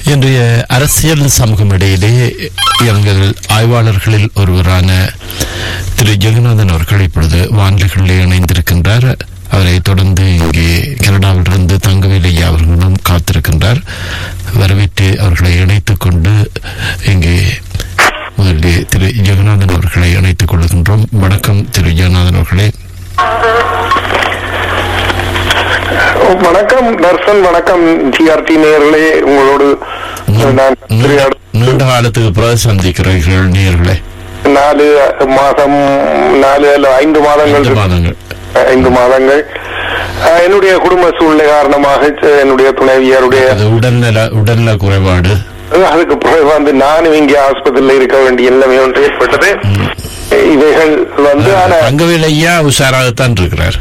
இன்றைய அரசியல் சமூகம் இடையிலே எங்கள் ஆய்வாளர்களில் ஒருவரான திரு ஜெகநாதன் அவர்கள் இப்பொழுது வானிலைகளில் இணைந்திருக்கின்றார் அவரை தொடர்ந்து இங்கே கனடாவிலிருந்து தங்கவேலு ஐயா அவர்களும் காத்திருக்கின்றார் வரவேற்று அவர்களை இணைத்துக் கொண்டு இங்கே முதலில் திரு ஜெகநாதன் அவர்களை இணைத்துக் கொள்கின்றோம் வணக்கம் திரு ஜெகநாதன் அவர்களே வணக்கம் தர்சன் வணக்கம் ஜிஆர்டி நேயர்களே உங்களோடு நான் நீண்ட- நீண்ட காலத்துக்கு பிறகு சந்திக்கிறீர்கள் நேயர்களே நாலு மாதம் நாலு அல்ல ஐந்து மாதங்கள் ஐந்து மாதங்கள் ஐந்து மாதங்கள் அஹ், என்னுடைய குடும்ப சூழ்நிலை காரணமாக அஹ், என்னுடைய துணைவியாருடைய அது உடல்நல உடல்நல குறைபாடு அதுக்கு பிறகு வந்து நானும் இங்கே ஆஸ்பத்திரியில் இருக்க வேண்டிய நிலைமை ஒன்று ஏற்பட்டது இவைகள் வந்து ஆனா தங்கவேலு ஐயா உஷாராகத்தான் இருக்கிறார்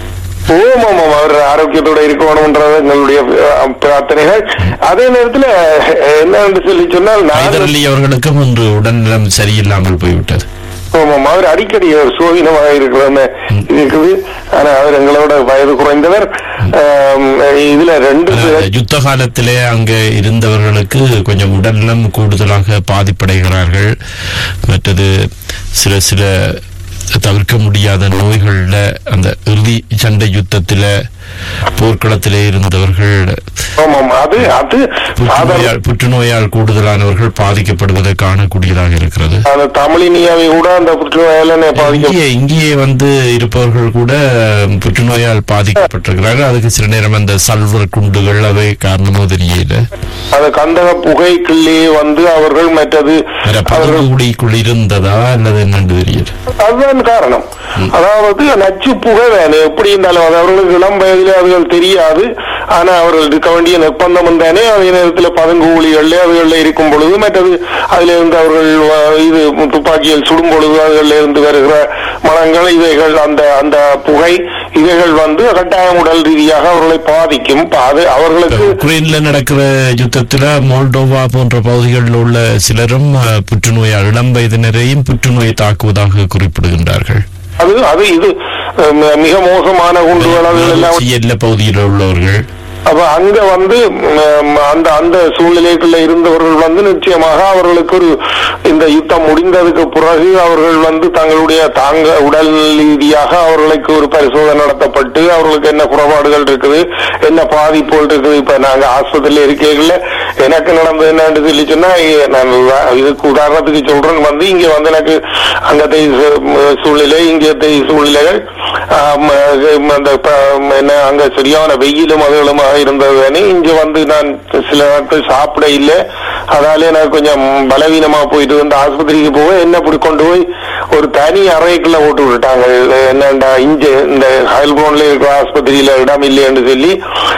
ஓம் ஆமாம் அவர் ஆரோக்கியத்தோட இருக்கணும்ன்றது எங்களுடைய அஹ், பிரார்த்தனைகள் அதே நேரத்துல அஹ், என்னன்னு சொல்லி சொன்னால் நான் ஹைதர் அலி அவர்களுக்கும் இன்று உடல்நலம் சரியில்லாமல் போய்விட்டது ஆமாம் அவர் அடிக்கடி ஒரு சோகினமாக இருக்கிறது இருக்குது ஆனா அவர் எங்களோட வயது குறைந்தவர் ஆம், இதுல ரெண்டு பேர் அஹ், யுத்த காலத்திலே அங்க இருந்தவர்களுக்கு கொஞ்சம் உடல்நலம் கூடுதலாக பாதிப்படைகிறார்கள் மற்றது சில சில தவிர்க்க முடியாத நோய்கள்ல அந்த இறுதி சண்டை யுத்தத்தில போர்க்களத்திலே இருந்தவர்கள் ஆமாம் அது அது சாதாரண புற்றுநோயால் புற்றுநோயால் கூடுதலானவர்கள் பாதிக்கப்படுவதை காணக்கூடியதாக இருக்கிறது அந்த தமிழினியாவை கூட அந்த புற்றுநோயால பாதிக்க இங்கே இங்கேயே வந்து இருப்பவர்கள் கூட புற்றுநோயால் பாதிக்கப்பட்டிருக்கிறார்கள் அதுக்கு சில நேரம் அந்த சல்வர் குண்டுகள் அவை காரணமோ தெரியல அந்த கந்தக புகைக்குள்ளே வந்து அவர்கள் மற்றது வேற பதுங்குடிக்குள் இருந்ததா அல்லது என்னன்னு தெரியல அதுதான் காரணம் அதாவது நச்சு புகை தானே எப்படி இருந்தாலும் அது அவர்களுக்கு இளம் வயதிலே அதுகள் தெரியாது ஆனா அவர்கள் இருக்க வேண்டிய நிர்பந்தம் தானே அதே நேரத்தில் பதுங்கு ஊழிகள்ல அதுகளில் இருக்கும் பொழுது மற்றது அதில் இருந்து அவர்கள் அஹ், இது துப்பாக்கியில் சுடும் பொழுது அதுகளில் இருந்து வருகிற மனங்கள் இவைகள் அந்த அந்த புகை இவைகள் வந்து கட்டாயம் உடல் ரீதியாக அவர்களை பாதிக்கும் பா- அது அவர்களுக்கு உக்ரைன்ல நடக்கிற யுத்தத்துல மோல்டோவா போன்ற பகுதிகளில் உள்ள சிலரும் அஹ், புற்றுநோயால் இளம் வயதினரையும் புற்றுநோய் தாக்குவதாக குறிப்பிடுகின்றார்கள் அது அது இது அஹ், மி- மிக மோசமான குண்டுகள் அதுகள் எல்லாம் எல்ல பகுதியில் உள்ளவர்கள் அப்ப அங்க வந்து ம், அந்த அந்த சூழ்நிலைக்குள்ள இருந்தவர்கள் வந்து நிச்சயமாக அவர்களுக்கு ஒரு இந்த யுத்தம் முடிந்ததுக்கு பிறகு அவர்கள் வந்து தங்களுடைய தாங்க உடல் ரீதியாக அவர்களுக்கு ஒரு பரிசோதனை நடத்தப்பட்டு அவர்களுக்கு என்ன குறைபாடுகள் இருக்குது என்ன பாதிப்புகள் இருக்குது இப்ப நாங்க ஆஸ்பத்திரியில இருக்கீங்கள எனக்கு நடந்தது என்னன்னு சொல்லி சொன்னா இ- நான் வ- இதுக்கு உதாரணத்துக்கு சொல்றேன் வந்து இங்க வந்து எனக்கு அங்கத்தை சூ- சூழ்நிலை இங்கத்தை சூழ்நிலைகள் ஆம், அஹ் அந்த ப- என்ன அங்க சரியான வெயிலும் அதுகளுமாக இருந்தது தானே இங்க வந்து நான் சில நாட்கள் சாப்பிட இல்லை அதால எனக்கு கொஞ்சம் பலவீனமா போயிட்டு வந்து ஆஸ்பத்திரிக்கு போக என்ன இப்படி கொண்டு போய் ஒரு தனி அறைக்குள்ள போட்டு விட்டுட்டாங்க என்னண்டா இங்க இந்த ஹயல்போன்ல இருக்கிற ஆஸ்பத்திரியில இடம் இல்லைன்னு சொல்லி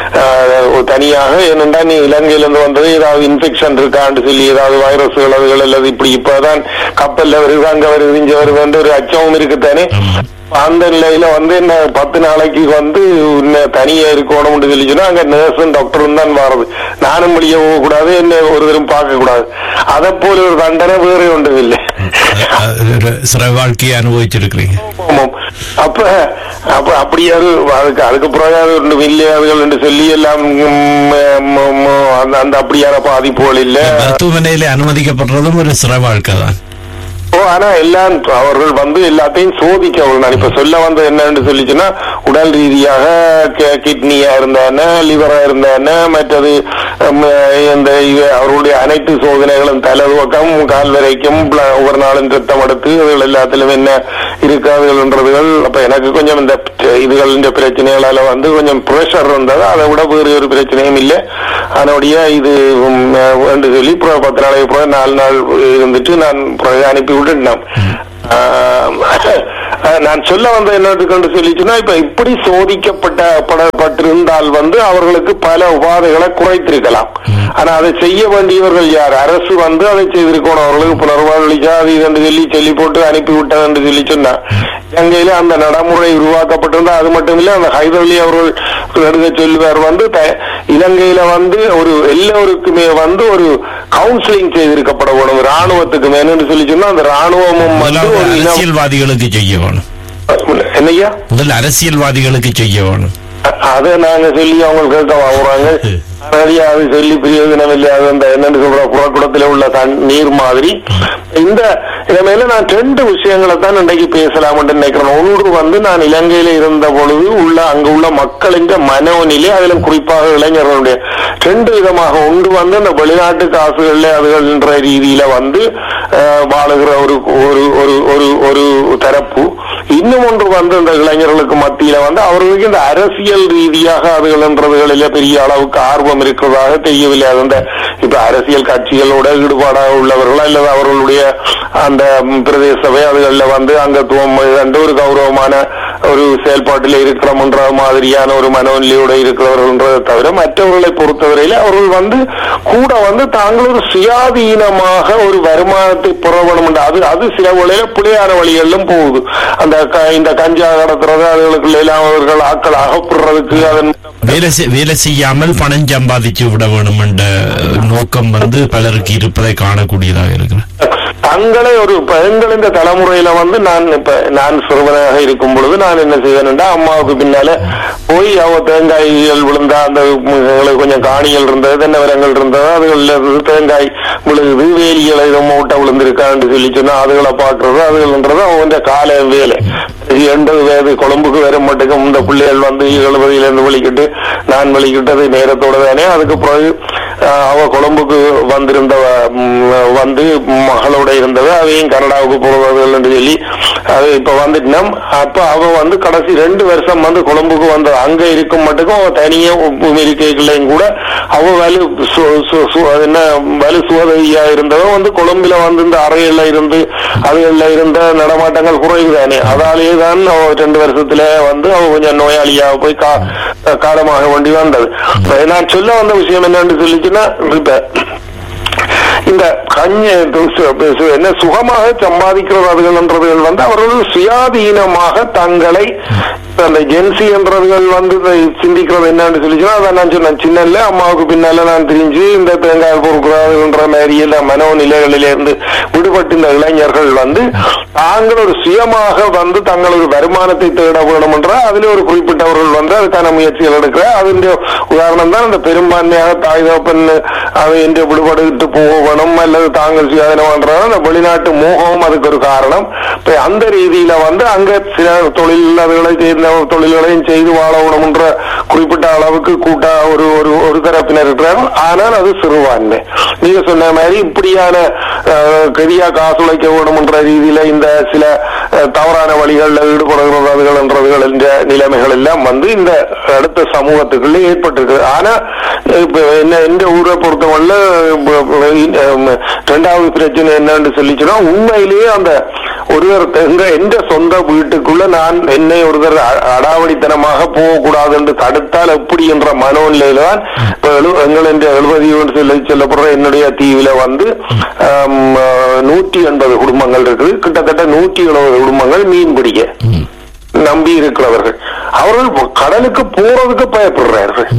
ஆஹ், ஒரு தனியாக என்னண்டா நீ இலங்கையில இருந்து வந்தது ஏதாவது இன்ஃபெக்ஷன் இருக்கான்னு சொல்லி ஏதாவது வைரஸ்கள் அதுகள் அல்லது இப்படி இப்பதான் கப்பல்ல வருது அங்க வருது இங்க வருதுன்ற ஒரு அச்சமும் இருக்குத்தானே ஆமா. அந்த நிலையில வந்து என்ன பத்து நாளைக்கு வந்து உன்னை தனியா இருக்கணும்னு சொல்லி சொன்னா அங்க நர்ஸும் டாக்டரும் தான் மாறுது நானும் வெளியே போக கூடாது என்ன ஒருத்தரும் பார்க்க கூடாது அதை போல ஒரு தண்டனை வேற ஒன்றும் இல்லை அஹ், அஹ், சிற வாழ்க்கையை அனுபவிச்சிருக்கிறீங்க ஆமாம். அப்ப அப்ப அப்படியாவது அதுக்கு அதுக்கு பிறகு ஒன்றும் இல்லையாதுகள் என்று சொல்லி எல்லாம் ம், ம், ம், அந்த அந்த அப்படியான பாதிப்புகள் இல்லை மருத்துவமனையில அனுமதிக்கப்படுறதும் ஒரு சிற வாழ்க்கை தான் ஓ ஆனா எல்லாம் அவர்கள் வந்து எல்லாத்தையும் சோதிக்க அவர்கள் நான் இப்ப சொல்ல வந்தது என்னன்னு சொல்லிச்சுன்னா உடல் ரீதியாக கி- கிட்னியா இருந்த என்ன லிவரா இருந்த என்ன மற்றது ஹம், இந்த இவ- அவர்களுடைய அனைத்து சோதனைகளும் தலை துவக்கம் கால் வரைக்கும் பிள- ஒவ்வொரு நாளும் ரத்தம் எடுத்து இதுகள் எல்லாத்திலும் என்ன இருக்காதுகள்ன்றதுகள் அப்ப எனக்கு கொஞ்சம் இந்த ப- இதுகள் இந்த பிரச்சனைகளால வந்து கொஞ்சம் ப்ரெஷர் இருந்தது அதை விட வேறு ஒரு பிரச்சனையும் இல்லை அதனுடைய இது உம், என்று சொல்லி அப்புறம் பத்து நாளைக்கு அப்புறம் நாலு நாள் இருந்துட்டு நான் பிறகு அனுப்பி விட்டுட்டேன் ஆஹ், நான் சொல்ல வந்த என்னதுக்கு சொல்லிச்சுன்னா இப்ப இப்படி சோதிக்கப்பட்ட படப்பட்டிருந்தால் வந்து அவர்களுக்கு பல உபாதைகளை குறைத்திருக்கலாம் ஆனா அதை செய்ய வேண்டியவர்கள் யார் அரசு வந்து அதை செய்திருக்கணும் அவர்களுக்கு புனர்வாழ்வளிச்சா அது இது என்று சொல்லி சொல்லி போட்டு அனுப்பி விட்டது என்று சொல்லி சொன்னா இலங்கையில அந்த நடைமுறை உருவாக்கப்பட்டிருந்தா அது மட்டும் இல்ல அந்த ஹைதரலி அவர்கள் நடுக சொல்லுவார் வந்து த- இலங்கையில வந்து ஒரு எல்லோருக்குமே வந்து ஒரு கவுன்சிலிங் செய்திருக்கப்பட வேணும் ராணுவத்துக்கு மேனு சொல்லி சொன்னா அந்த ராணுவமும் வந்து முதலாவது ஒரு இனம் அரசியல்வாதிகளுக்கு செய்ய வேணும் என்னய்யா முதல்ல அரசியல்வாதிகளுக்கு செய்ய வேணும் அதை நாங்க சொல்லி அவங்க கேட்க வாங்குறாங்க அது சொல்லி பிரயோஜனம் இல்லை அது அந்த என்னன்னு சொல்ற புறக்குடத்துல உள்ள தண் நீர் மாதிரி இந்த இனிமேல நான் ரெண்டு விஷயங்களை தான் இன்றைக்கு பேசலாம் நினைக்கிறேன் ஒன்று வந்து நான் இலங்கையில இருந்த பொழுது உள்ள அங்க உள்ள மக்களின் மனோநிலை அதிலும் குறிப்பாக இளைஞர்களுடைய ரெண்டு விதமாக ஒன்று வந்து அந்த வெளிநாட்டு காசுகள்ல அதுகள்ன்ற ரீதியில வந்து அஹ், வாழுகிற ஒரு ஒரு ஒரு ஒரு ஒரு தரப்பு இன்னும் ஒன்று வந்து இந்த இளைஞர்களுக்கு மத்தியில வந்து அவர்களுக்கு இந்த அரசியல் ரீதியாக அதுகள்ன்றதுகளில பெரிய அளவுக்கு ஆர்வம் இருக்கிறதாக தெரியவில்லை அது அந்த இப்ப அரசியல் கட்சிகளோட ஈடுபாடாக உள்ளவர்கள் அல்லது அவர்களுடைய அந்த ம், பிரதேச சபை அதுகளில் வந்து அங்கத்துவம் கண்டு ஒரு கௌரவமான ஒரு செயல்பாட்டில் இருக்கிறோம்ன்ற மாதிரியான ஒரு மனோநிலையோட இருக்கிறவர்கள்ன்றதை தவிர மற்றவர்களை பொறுத்தவரையில அவர்கள் வந்து கூட வந்து தாங்கள் ஒரு சுயாதீனமாக ஒரு வருமானத்தை பெற வேண்டும் என்ற அது அது சில வழியில பிழையான வழிகளிலும் போகுது அந்த க- இந்த கஞ்சா கடத்துறது அதுகளுக்குள்ள எல்லாம் அவர்கள் ஆக்கள் அகப்படுறதுக்கு அதன் வேலை செய்- வேலை செய்யாமல் பணம் சம்பாதிச்சு விட வேணும் என்ற நோக்கம் வந்து பலருக்கு இருப்பதை காணக்கூடியதாக இருக்கிறது தங்களை ஒரு பெண்கள் இந்த தலைமுறையில வந்து நான் இப்ப நான் சிறுவனாக இருக்கும் பொழுது நான் என்ன செய்வேன்டா அம்மாவுக்கு பின்னால போய் அவ தேங்காய்கள் விழுந்தா அந்த எங்களுக்கு கொஞ்சம் காணிகள் இருந்தது தென்னை மரங்கள் இருந்தது அதுகள்ல இருந்து தேங்காய் விழுகுது வேலிகளை இது மூட்டை விழுந்திருக்கான்னு சொல்லி சொன்னா அதுகளை பாக்குறது அதுகள்ன்றது அவன் கால வேலை எண்பது வயது கொழும்புக்கு வரும் மட்டுக்கும் இந்த பிள்ளைகள் வந்து எழுபதுல இருந்து வலிக்கிட்டு நான் வலிக்கிட்டது நேரத்தோட தானே அதுக்கு பிறகு ஆஹ், அவ கொழும்புக்கு வந்திருந்த ம், வந்து மகளோட இருந்தவ அவையும் கனடாவுக்கு போவர்கள் என்று சொல்லி அது இப்ப வந்துட்டோம் அப்ப அவ வந்து கடைசி ரெண்டு வருஷம் வந்து கொழும்புக்கு வந்த அங்க இருக்கும் மட்டுக்கும் அவ தனியா இருக்கைகளையும் கூட அவ வலு சு- சு- சு- அது என்ன வலு சுவதவியா இருந்தவ வந்து கொழும்புல வந்து இந்த அறையில இருந்து அதுகள்ல இருந்த நடமாட்டங்கள் குறைவு தானே அதாலேயே தான் அவ ரெண்டு வருஷத்துல வந்து அவ கொஞ்சம் நோயாளியா போய் கா காலமாக வேண்டி வந்தது இப்ப நான் சொல்ல வந்த விஷயம் என்னன்னு சொல்லிச்சுன்னா இப்ப இந்த கஞ்ச என்ன சுகமாக சம்பாதிக்கிறவர்கள்ன்றதுகள் வந்து அவர்கள் சுயாதீனமாக தங்களை இப்ப அந்த ஜென்சி என்றவர்கள் வந்து இதை சிந்திக்கிறது என்னன்னு சொல்லிச்சுன்னா அதான் நான் சொன்னேன் சின்னல அம்மாவுக்கு பின்னால நான் தெரிஞ்சு இந்த தேங்காய் பொறுக்கிறார்கள்ன்ற மாதிரி எல்லாம் மனோநிலைகளிலிருந்து விடுபட்டு இந்த இளைஞர்கள் வந்து தாங்கள் ஒரு சுயமாக வந்து தங்கள் ஒரு வருமானத்தை தேட வேணும் என்ற அதுல ஒரு குறிப்பிட்டவர்கள் வந்து அதுக்கான முயற்சிகள் எடுக்கிற அதனுடைய உதாரணம் தான் அந்த பெரும்பான்மையாக தாய் தகப்பன் அதை என்று விடுபட்டு போகணும் அல்லது தாங்கள் சுயாதீனம்ன்றது அந்த வெளிநாட்டு மோகமும் அதுக்கு ஒரு காரணம் இப்ப அந்த ரீதியில வந்து அங்க சில தொழில் அதுகளை சேர்ந்த தொழில்களையும் செய்து வாழணும் என்ற குறிப்பிட்ட அளவுக்கு கூட்டா ஒரு ஒரு ஒரு தரப்பினர் இருக்கிறார்கள் ஆனால் அது சிறுபான்மை நீங்க சொன்ன மாதிரி இப்படியான அஹ், கெதியா காசு உழைக்க வேணும் என்ற ரீதியில இந்த சில அஹ், தவறான வழிகளில் ஈடுபடுகிறதுகள் என்றதுகள் என்ற நிலைமைகள் எல்லாம் வந்து இந்த அடுத்த சமூகத்துக்குள்ள ஏற்பட்டிருக்கு ஆனா இப்ப என்ன எந்த ஊரை பொறுத்தவரையில ரெண்டாவது பிரச்சனை என்னன்னு சொல்லிச்சுன்னா உண்மையிலேயே அந்த ஒருவர் எங்க எந்த சொந்த வீட்டுக்குள்ள நான் என்னை ஒருத்தர் அ- அடாவடித்தனமாக போகக்கூடாது என்று தடுத்தால் எப்படி என்ற மனோநிலையில தான் இப்ப எழு- எங்கள் என்ற எழுபது சொல்லி சொல்லப்படுற என்னுடைய தீவில வந்து ஆம், அஹ், நூற்றி எண்பது குடும்பங்கள் இருக்குது கிட்டத்தட்ட நூற்றி எழுபது குடும்பங்கள் மீன் பிடிக்க நம்பி இருக்கிறவர்கள் அவர்கள் கடலுக்கு போறதுக்கு பயப்படுறார்கள்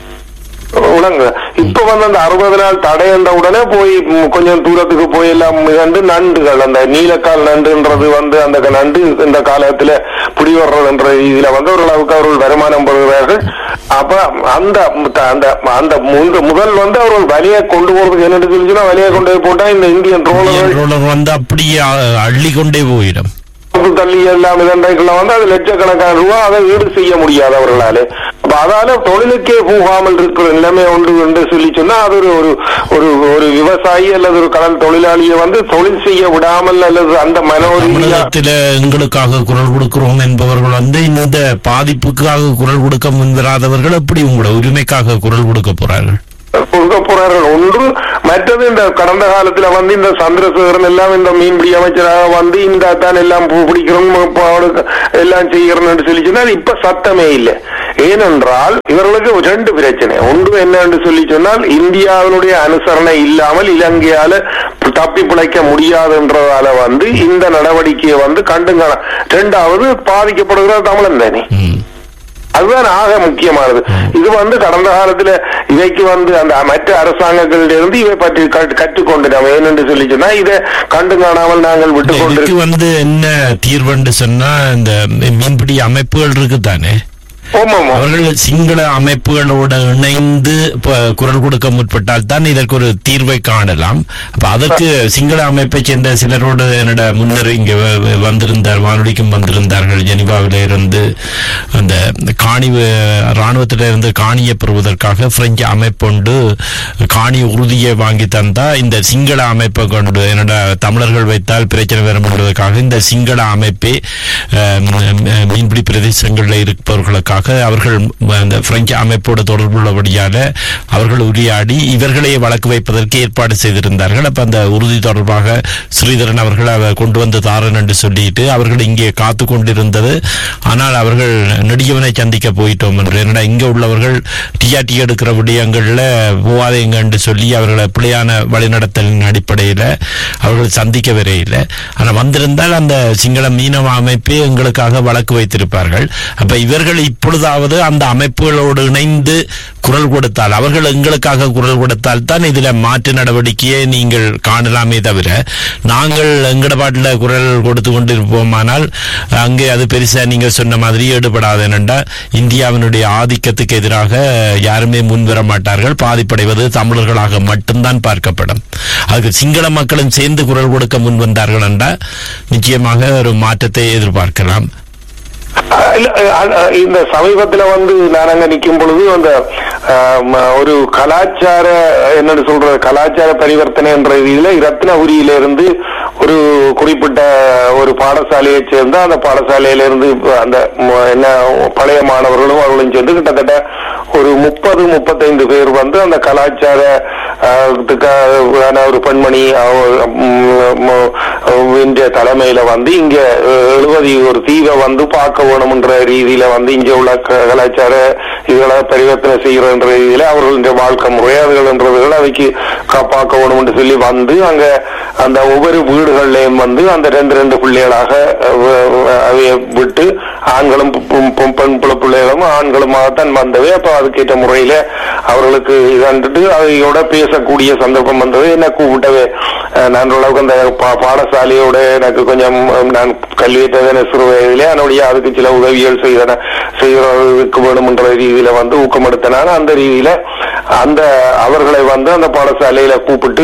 உலங்க இப்ப வந்து அந்த அறுபது நாள் தடை என்ற உடனே போய் ம், கொஞ்சம் தூரத்துக்கு போய் எல்லாம் மிதந்து நண்டுகள் அந்த நீலக்கால் நண்டுன்றது வந்து அந்த க- நண்டு இந்த காலத்துல பிடிவர்றது என்ற ரீதியில வந்து ஓரளவுக்கு அவர்கள் வருமானம் பெறுகிறார்கள் அப்ப அந்த த- அந்த அந்த முந்த- முதல் வந்து அவர்கள் வலியை கொண்டு போறதுக்கு என்ன சொல்லிச்சுன்னா வலியை கொண்டு போய் போட்டா இந்த இந்தியன் ரோலர்கள் ரோலர் வந்து அப்படியே அ- அள்ளி கொண்டே போயிடும் பங்கு தள்ளி எல்லாம் இதண்டைக்குள்ள வந்து அது லட்சக்கணக்கான ரூபா அதை ஈடு செய்ய முடியாது அவர்களால அப்ப அதால தொழிலுக்கே போகாமல் இருக்கிற நிலைமை உண்டு என்று சொல்லி சொன்னா அது ஒரு ஒரு ஒரு ஒரு விவசாயி அல்லது ஒரு கடல் தொழிலாளியை வந்து தொழில் செய்ய விடாமல் அல்லது அந்த மனோரீதியா தமிழகத்தில எங்களுக்காக குரல் கொடுக்கிறோம் என்பவர்கள் வந்து இந்த பாதிப்புக்காக குரல் கொடுக்க முன்வராதவர்கள் எப்படி உங்களோட உரிமைக்காக குரல் கொடுக்க போறார்கள் கொடுக்க போறார்கள் ஒன்று மற்றது இந்த கடந்த காலத்துல வந்து இந்த சந்திரசேகரன் எல்லாம் இந்த மீன்பிடி அமைச்சராக வந்து இந்த தான் எல்லாம் பூ பிடிக்கிறோம் இப்ப அவனுக்கு எல்லாம் செய்கிறோம்னு சொல்லி சொன்னால் இப்ப சத்தமே இல்லை ஏனென்றால் இவர்களுக்கு ரெண்டு பிரச்சனை ஒன்று என்னன்னு சொல்லி சொன்னால் இந்தியாவினுடைய அனுசரணை இல்லாமல் இலங்கையால தப்பி பிழைக்க முடியாதுன்றதால வந்து இந்த நடவடிக்கையை வந்து கண்டுங்க ரெண்டாவது பாதிக்கப்படுகிற தமிழன் தானே ம். அதுதான் ஆக முக்கியமானது இது வந்து கடந்த காலத்துல இவைக்கு வந்து அந்த மற்ற அரசாங்கங்களிலிருந்து இவை பற்றி கற்று- கற்றுக்கொண்டு நம்ம ஏனென்று சொல்லி சொன்னா இதை கண்டு காணாமல் நாங்கள் விட்டு கொண்டு இதுக்கு வந்து என்ன தீர்வுன்னு சொன்னா இந்த மீன்பிடி அமைப்புகள் இருக்குதானே ஆமாம் அவர்கள் சிங்கள அமைப்புகளோடு இணைந்து ப- குரல் கொடுக்க முற்பட்டால் தான் இதற்கு ஒரு தீர்வை காணலாம் அப்ப அதற்கு சிங்கள அமைப்பை சேர்ந்த சிலரோடு என்னோட முன்னர் இங்க வ- வ- வந்திருந்தார் வானொலிக்கும் வந்திருந்தார்கள் ஜெனிவாவில இருந்து அந்த காணி ராணுவத்தில இருந்து காணியை பெறுவதற்காக பிரெஞ்சு அமைப்பொண்டு காணி உறுதியை வாங்கி தந்தா இந்த சிங்கள அமைப்பை கொண்டு என்னோட தமிழர்கள் வைத்தால் பிரச்சனை வரும் என்பதற்காக இந்த சிங்கள அமைப்பே அஹ், ம், ம், மீன்பிடி பிரதேசங்களில் இருப்பவர்களுக்காக அவர்கள் ம், அந்த பிரெஞ்சு அமைப்போடு தொடர்புள்ளபடியால அவர்கள் உரையாடி இவர்களே வழக்கு வைப்பதற்கு ஏற்பாடு செய்திருந்தார்கள் அப்ப அந்த உறுதி தொடர்பாக ஸ்ரீதரன் அவர்கள் அவர் கொண்டு வந்து தாரன் என்று சொல்லிட்டு அவர்கள் இங்கே காத்து கொண்டிருந்தது ஆனால் அவர்கள் நெடியவனை சந்திக்க போயிட்டோம் என்று என்னடா இங்க உள்ளவர்கள் டிஆர்டி எடுக்கிற விடயங்கள்ல போவாதேங்க என்று சொல்லி அவர்களை பிழையான வழிநடத்தலின் அடிப்படையில அவர்கள் சந்திக்க வரையில ஆனா வந்திருந்தால் அந்த சிங்கள மீனவ அமைப்பே எங்களுக்காக வழக்கு வைத்திருப்பார்கள் அப்ப இவர்கள் இப்பொழுதாவது அந்த அமைப்புகளோடு இணைந்து குரல் கொடுத்தால் அவர்கள் எங்களுக்காக குரல் கொடுத்தால் தான் இதுல மாற்று நடவடிக்கையை நீங்கள் காணலாமே தவிர நாங்கள் எங்கட பாட்டில் குரல் கொடுத்து கொண்டிருப்போமானால் அங்கே அது பெருசா நீங்க சொன்ன மாதிரி ஈடுபடாது என்னண்டா இந்தியாவினுடைய ஆதிக்கத்துக்கு எதிராக யாருமே முன்வர மாட்டார்கள் பாதிப்படைவது தமிழர்களாக மட்டும்தான் பார்க்கப்படும் அதுக்கு சிங்கள மக்களும் சேர்ந்து குரல் கொடுக்க முன் வந்தார்கள் என்றால் நிச்சயமாக ஒரு மாற்றத்தை எதிர்பார்க்கலாம் அஹ் இல்ல, அஹ் அஹ் இந்த சமீபத்துல வந்து நான் அங்க நிக்கும் பொழுது அந்த அஹ், ம, ஒரு கலாச்சார என்னன்னு சொல்றது கலாச்சார பரிவர்த்தனை என்ற ரீதியில ரத்னபுரியில இருந்து ஒரு குறிப்பிட்ட ஒரு பாடசாலையை சேர்ந்த அந்த பாடசாலையில இருந்து அந்த ம, என்ன பழைய மாணவர்களும் அவர்களும் சேர்ந்து கிட்டத்தட்ட ஒரு முப்பது முப்பத்தைந்து பேர் வந்து அந்த கலாச்சார அஹ், த்துக்கான ஒரு பெண்மணி அவ- ம், ம- இன்ற தலைமையில வந்து இங்க அஹ், எழுபது ஒரு தீவை வந்து பார்க்க வேணும்ன்ற ரீதியில வந்து இங்க உள்ள க- கலாச்சார இதுகளை பரிவர்த்தனை செய்யறன்ற ரீதியில அவர்களுடைய வாழ்க்கை முறை அதுகள்ன்றதுகள் அவைக்கு கா- பார்க்க வேணும்னு சொல்லி வந்து அங்க அந்த ஒவ்வொரு வீடுகள்லயும் வந்து அந்த ரெண்டு ரெண்டு பிள்ளைகளாக அஹ், வ- அவைய விட்டு ஆண்களும் பெ- பெ- பெ- பெண் பிள்ளை பிள்ளைகளும் ஆண்களுமாகத்தான் வந்தவை அப்ப அதுக்கேற்ற முறையில அவர்களுக்கு இதாண்டுட்டு அதையோட பேசக்கூடிய சந்தர்ப்பம் வந்தது என்ன கூப்பிட்டவே அஹ், நான் ஓரளவுக்கு அந்த பா- பாடசாலையோட எனக்கு கொஞ்சம் அஹ், நான் கல்வியேற்றதான சிறு வயதிலே அதனுடைய அதுக்கு சில உதவிகள் செய்தன செய்வதற்கு வேணும்ன்ற ரீதியில வந்து ஊக்கமெடுத்தனால அந்த ரீதியில அந்த அவர்களை வந்து அந்த பாடசாலையில கூப்பிட்டு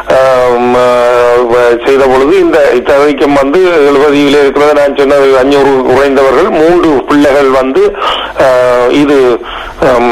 ஆம், அஹ், செய்த பொழுது இந்த இத்தகைக்கும் வந்து எழுபதியில இருக்கிறத நான் சொன்னது அஞ்சூறு குறைந்தவர்கள் மூன்று பிள்ளைகள் வந்து அஹ், இது ஹம்,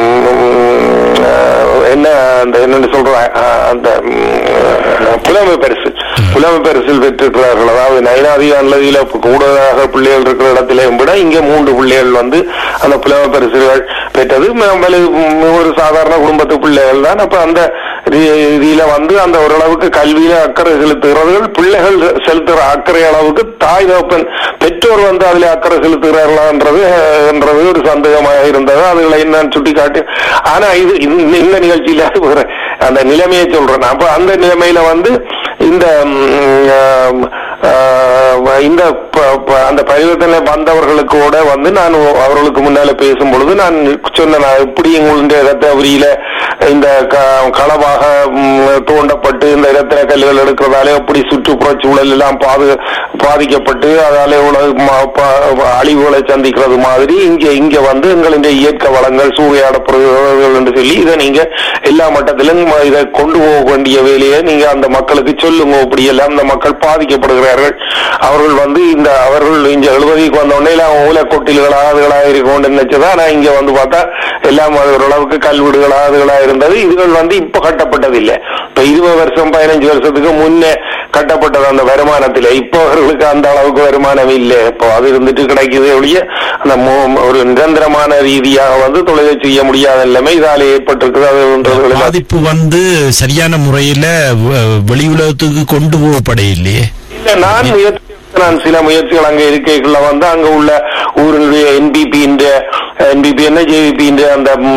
அஹ், என்ன அந்த என்னன்னு சொல்ற அஹ், அந்த ம், புலமை பரிசு புலமை பரிசில் பெற்றிருக்கிறார்கள் அதாவது நயனாதி அல்லதியில கூடுதலாக பிள்ளைகள் இருக்கிற இடத்திலையும் விட இங்க மூன்று பிள்ளைகள் வந்து அந்த புலமை பரிசுகள் பெற்றது ம- வலு- ம், ஒரு சாதாரண குடும்பத்து பிள்ளைகள் தான் அப்ப அந்த ரீ- ரீதியில வந்து அந்த ஓரளவுக்கு கல்வியில அக்கறை செலுத்துகிறவர்கள் பிள்ளைகள் செலுத்துகிற அக்கறை அளவுக்கு தாய் தகப்பன் பெற்றோர் வந்து அதுல அக்கறை செலுத்துகிறார்களான்றது அஹ், என்றது ஒரு சந்தேகமாக இருந்தது அதுகளை நான் சுட்டிக்காட்டி ஆனா இது இந்த- இந்த நிகழ்ச்சியில ஒரு அந்த நிலைமையை சொல்றேன் அப்ப அந்த நிலைமையில வந்து இந்த ம், ஆம், ஆஹ், இந்த ப- ப- அந்த பரிவர்த்தனை வந்தவர்களுக்கு கூட வந்து நான் அவர்களுக்கு முன்னால பேசும் பொழுது நான் சொன்னேன் நான் எப்படி எங்களுடைய ரத்தபுரியில இந்த க- களவாக ம், தோண்டப்பட்டு இந்த இரத்தின கல்லுகள் எடுக்கிறதாலே எப்படி சுற்றுப்புற சூழல் எல்லாம் பாது பாதிக்கப்பட்டு அதால இவ்வளவு ம- ப- அழிவுகளை சந்திக்கிறது மாதிரி இங்க இங்க வந்து எங்களுடைய இயற்கை வளங்கள் சூறையாடப்படுகிறது என்று சொல்லி இதை நீங்க எல்லா மட்டத்திலும் ம- இதை கொண்டு போக வேண்டிய வேலையை நீங்க அந்த மக்களுக்கு சொல்லுங்க இப்படி எல்லாம் இந்த மக்கள் பாதிக்கப்படுகிறார்கள் அவர்கள் வந்து இந்த அவர்கள் இங்க எழுபதுக்கு வந்த உடனே எல்லாம் ஊல கொட்டில்களா அதுகளா இருக்கும் நினைச்சதா ஆனா இங்க வந்து பார்த்தா எல்லாம் அது ஓரளவுக்கு கல்வீடுகளா அதுகளா இருந்தது இதுகள் வந்து இப்ப கட்டப்பட்டது இல்ல இப்ப இருபது வருஷம் பதினஞ்சு வருஷத்துக்கு முன்னே கட்டப்பட்டது அந்த வருமானத்துல இப்போ அவர்களுக்கு அந்த அளவுக்கு வருமானம் இல்லை இப்போ அது இருந்துட்டு கிடைக்குது ஒழிய அந்த மு- ஒரு நிரந்தரமான ரீதியாக வந்து தொழிலை செய்ய முடியாத நிலைமை இதால ஏற்பட்டிருக்குது அதுன்றது பாதிப்பு வந்து சரியான முறையில வ- வெளி உலகத்துக்கு கொண்டு போகப்பட இல்லையே இல்ல நான் முயற்சி நான் சில முயற்சிகள் அங்க இருக்கைக்குள்ள வந்து அங்க உள்ள ஊரினுடைய என்பிபி என்பிபி என்ன ஜேவிபி அந்த ம்,